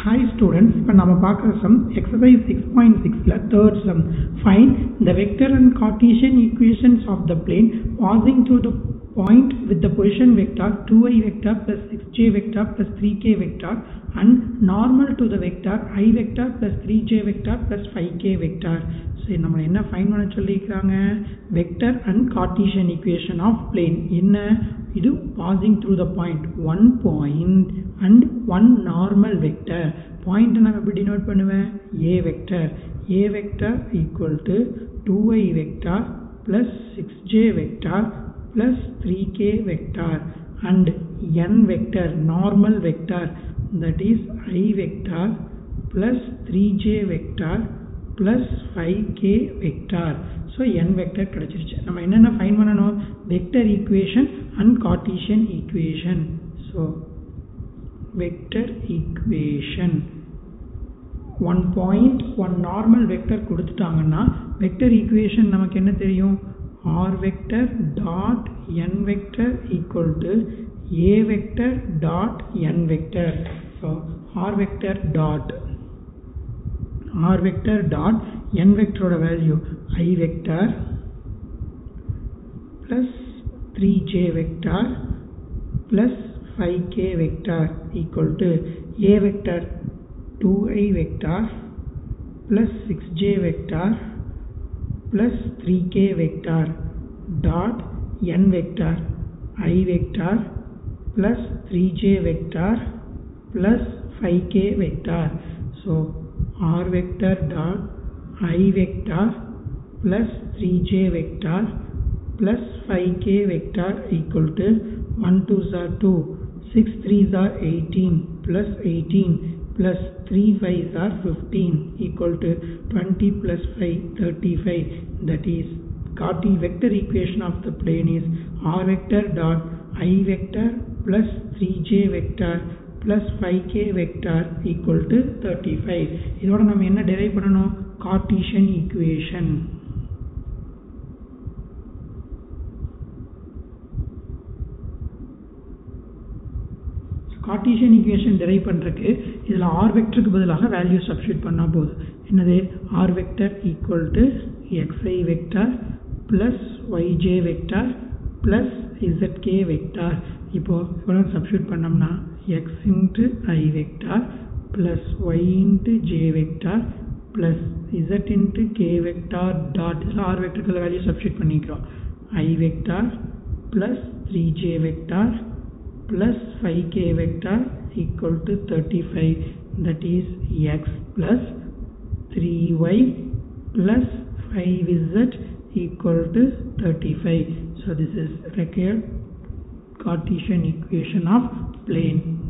hi students இப்போ நம்ம பார்க்குற சம் எக்ஸசைஸ் சிக்ஸ் பாயிண்ட் சிக்ஸில் third sum find the vector and Cartesian equations of the plane passing through the point with the position vector 2i vector plus 6j vector plus 3k vector and normal to the vector i vector plus 3j vector plus 5k vector சரி நம்ம என்ன find பண்ண சொல்லியிருக்காங்க vector and Cartesian equation of plane என்ன இது passing through the point one point and one normal vector point நான் எப்படி denote பண்ணுவேன் A vector A vector equal to two I vector plus 6j vector plus 3k vector and n vector normal vector that is i vector plus 3j vector plus 5k vector so n vector கிடச்சிருச்சு நம்ம என்னென்ன find பண்ணணும் vector equation and Cartesian equation so vector equation one point one normal vector கொடுத்துட்டாங்கன்னா vector equation நமக்கு என்ன தெரியும் R vector dot N vector equal to A vector dot N vector so R vector dot R vector dot N வெக்டரோட value I vector plus three J vector plus five K vector equal to A vector 2i vector plus 6j vector plus 3k vector dot n vector i vector plus 3j vector plus 5k vector so r vector dot i vector plus 3j vector plus 5k vector equal to 1 2s are 2 6 3s are 18 plus 18 plus 3 5s are 15 equal to 20 plus 5 35 that is Cartesian vector equation of the plane is r vector dot i vector plus 3j vector plus 5k vector equal to 35 இதோட நம்ம என்ன derive பண்ணணும் Cartesian equation Cartesian equation derive பண்ணுறதுக்கு இதில் R வெக்டருக்கு பதிலாக value substitute பண்ணால் போதும் என்னது R vector equal to X I vector plus Y J vector plus Z K vector இப்போது இவ்வளோ சப்ஸ்டியூட் பண்ணோம்னா X into I vector plus Y into J vector plus Z into K vector dot இதில் R வெக்டருக்கு value substitute பண்ணிக்கிறோம் I vector plus three J vector plus 5k vector equal to 35 that is x plus 3y plus 5z equal to 35 so this is required Cartesian equation of plane